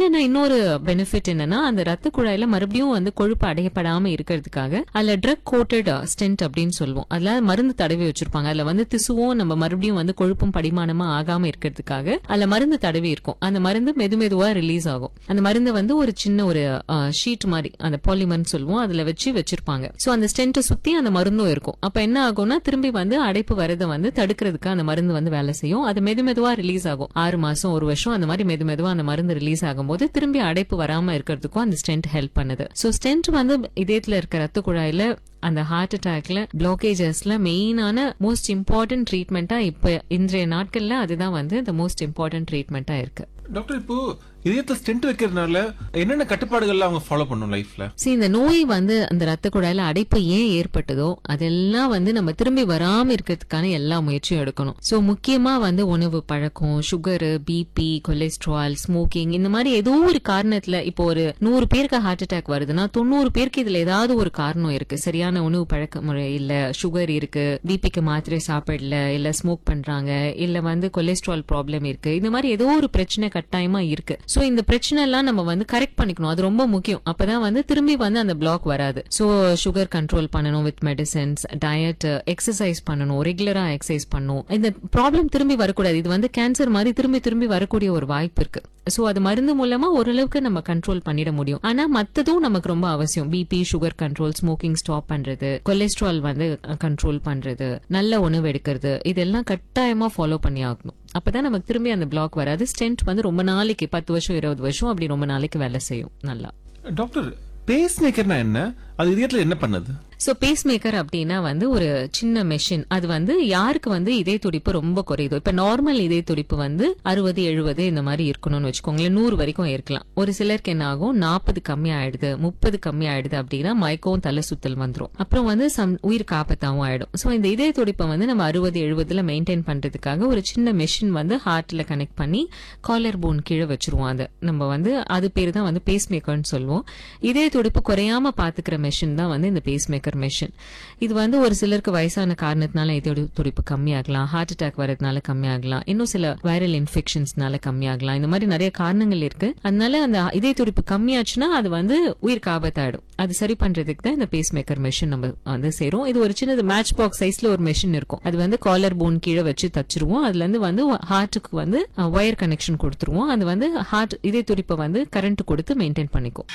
என்னன்னா இன்னொரு பெனிஃபிட் என்னன்னா அந்த ரத்த குழாயில மறுபடியும் வந்து கொழுப்பு அடையப்படாம இருக்கிறதுக்காக அதுல ட்ரக் கோட்டட் ஸ்டென்ட் அப்படின்னு சொல்லுவோம் அதுல மருந்து தடவி வச்சிருப்பாங்க அதுல வந்து திசுவும் நம்ம மறுபடியும் வந்து கொழுப்பும் படிமானமா ஆகாம இருக்கிறதுக்காக அதுல மருந்து தடவி இருக்கும் அந்த மருந்து மெது மெதுவா ரிலீஸ் ஆகும் அந்த மருந்து வந்து ஒரு சின்ன ஒரு ஷீட் மாதிரி அந்த பாலிமர்னு சொல்லுவோம் அதுல வச்சு வச்சிருப்பாங்க சோ அந்த ஸ்டென்ட்டை சுத்தி அந்த மருந்தும் இருக்கும் அப்ப என்ன ஆகும்னா திரும்பி வந்து அடைப்பு வரதை வந்து தடுக்கிறதுக்கு அந்த மருந்து வந்து வேலை செய்யும் அது மெது மெதுவா ரிலீஸ் ஆகும் ஆறு மாசம் ஒரு வருஷம் அந்த மாதிரி மெது மெதுவா அந்த மருந்து ரிலீஸ் ஆகும்போது திரும்பி அடைப்பு வராம இருக்கிறதுக்கும் அந்த ஸ்டென்ட் ஹெல்ப் பண்ணுது சோ ஸ்டென்ட் வந்து இதயத்துல இருக்க ரத்த குழாயில அந்த ஹார்ட் அட்டாக்ல பிளாக்கேஜஸ்ல மெயினான மோஸ்ட் இம்பார்ட்டன்ட் ட்ரீட்மெண்டா இப்ப இன்றைய நாட்கள்ல அதுதான் வந்து the மோஸ்ட் இம்பார்ட்டன்ட் ட்ரீட்மெண்டா இருக்கு டாக்டர் இப்போ இதயத்தை ஸ்டென்ட் வைக்கிறதுனால என்னென்ன கட்டுப்பாடுகள்லாம் அவங்க ஃபாலோ பண்ணும் லைஃப்ல See, இந்த நோய் வந்து அந்த ரத்த குழாயில அடைப்பு ஏன் ஏற்பட்டதோ அதெல்லாம் வந்து நம்ம திரும்பி வராம இருக்கிறதுக்கான எல்லா முயற்சியும் எடுக்கணும் சோ முக்கியமா வந்து உணவு பழக்கம் சுகர் பிபி கொலஸ்ட்ரால் ஸ்மோக்கிங் இந்த மாதிரி ஏதோ ஒரு காரணத்துல இப்போ ஒரு நூறு பேருக்கு ஹார்ட் அட்டாக் வருதுன்னா தொண்ணூறு பேருக்கு இதுல ஏதாவது ஒரு காரணம் இருக்கு சரியான உணவு பழக்க முறை இல்ல சுகர் இருக்கு பிபிக்கு மாத்திரை சாப்பிடல இல்ல ஸ்மோக் பண்றாங்க இல்ல வந்து கொலஸ்ட்ரால் ப்ராப்ளம் இருக்கு இந்த மாதிரி ஏதோ ஒரு பிரச்சனை கட்டாயமா இருக்கு சோ இந்த பிரச்சனை எல்லாம் நம்ம வந்து கரெக்ட் பண்ணிக்கணும் அது ரொம்ப முக்கியம் அப்பதான் வந்து திரும்பி வந்து அந்த பிளாக் வராது சோ சுகர் கண்ட்ரோல் பண்ணணும் வித் மெடிசன்ஸ் டயட் எக்ஸசைஸ் பண்ணணும் ரெகுலரா எக்ஸசைஸ் பண்ணணும் இந்த ப்ராப்ளம் திரும்பி வரக்கூடாது இது வந்து கேன்சர் மாதிரி திரும்பி திரும்பி வரக்கூடிய ஒரு வாய்ப்பு இருக்கு சோ அது மருந்து மூலமா ஓரளவுக்கு நம்ம கண்ட்ரோல் பண்ணிட முடியும் ஆனா மத்ததும் நமக்கு ரொம்ப அவசியம் BP sugar control smoking stop பண்றது கொலஸ்ட்ரால் வந்து கண்ட்ரோல் பண்றது நல்ல உணவு எடுக்கிறது இதெல்லாம் கட்டாயமா ஃபாலோ பண்ணி ஆகணும் அப்பதான் நமக்கு திரும்பி அந்த பிளாக் வராது ஸ்டென்ட் வந்து ரொம்ப நாளைக்கு பத்து வருஷம் இருபது வருஷம் அப்படி ரொம்ப நாளைக்கு வேலை செய்யும் நல்லா டாக்டர் பேஸ் மேக்கர்னா என்ன அது இதயத்துல என்ன பண்ணுது சோ பேஸ் மேக்கர் அப்படின்னா வந்து ஒரு சின்ன மெஷின் அது வந்து யாருக்கு வந்து இதய துடிப்பு ரொம்ப குறையுதோ இப்ப நார்மல் இதய துடிப்பு வந்து அறுபது எழுபது இந்த மாதிரி இருக்கணும்னு வச்சுக்கோங்களேன் நூறு வரைக்கும் இருக்கலாம் ஒரு சிலருக்கு என்ன ஆகும் நாற்பது கம்மி ஆயிடுது முப்பது கம்மி ஆயிடுது அப்படின்னா மயக்கம் தலை சுத்தல் வந்துரும் அப்புறம் வந்து சம் உயிர் காப்பத்தாவும் ஆயிடும் சோ இந்த இதய துடிப்பை வந்து நம்ம அறுபது எழுபதுல மெயின்டைன் பண்றதுக்காக ஒரு சின்ன மெஷின் வந்து ஹார்ட்ல கனெக்ட் பண்ணி காலர் போன் கீழே வச்சிருவோம் அதை நம்ம வந்து அது பேர் தான் வந்து பேஸ் மேக்கர்னு சொல்லுவோம் இதய துடிப்பு குறையாம பாத்துக்கிற மெஷின் தான் வந்து இந்த பேஸ் மேக்கர் மெஷின் இது வந்து ஒரு சிலருக்கு வயசான காரணத்தினால இதய துடிப்பு கம்மியாகலாம் ஹார்ட் அட்டாக் வரதுனால கம்மியாகலாம் இன்னும் சில வைரல் இன்ஃபெக்ஷன்ஸ்னால கம்மியாகலாம் இந்த மாதிரி நிறைய காரணங்கள் இருக்கு அதனால அந்த இதய துடிப்பு கம்மியாச்சுன்னா அது வந்து உயிருக்கு ஆபத்தாயிடும் அது சரி பண்றதுக்கு தான் இந்த பேஸ் மேக்கர் மெஷின் நம்ம வந்து சேரும் இது ஒரு சின்னது மேட்ச் பாக்ஸ் சைஸ்ல ஒரு மெஷின் இருக்கும் அது வந்து காலர் போன் கீழே வச்சு தச்சிருவோம் அதுல இருந்து வந்து ஹார்ட்டுக்கு வந்து ஒயர் கனெக்ஷன் கொடுத்துருவோம் அது வந்து ஹார்ட் இதய துடிப்பை வந்து கரண்ட் கொடுத்து மெயின்டைன் பண்ணிக்கும்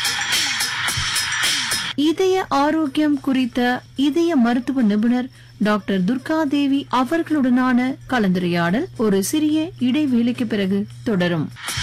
இதய ஆரோக்கியம் குறித்த இதய மருத்துவ நிபுணர் டாக்டர் துர்கா தேவி அவர்களுடனான கலந்துரையாடல் ஒரு சிறிய இடைவேளைக்கு பிறகு தொடரும்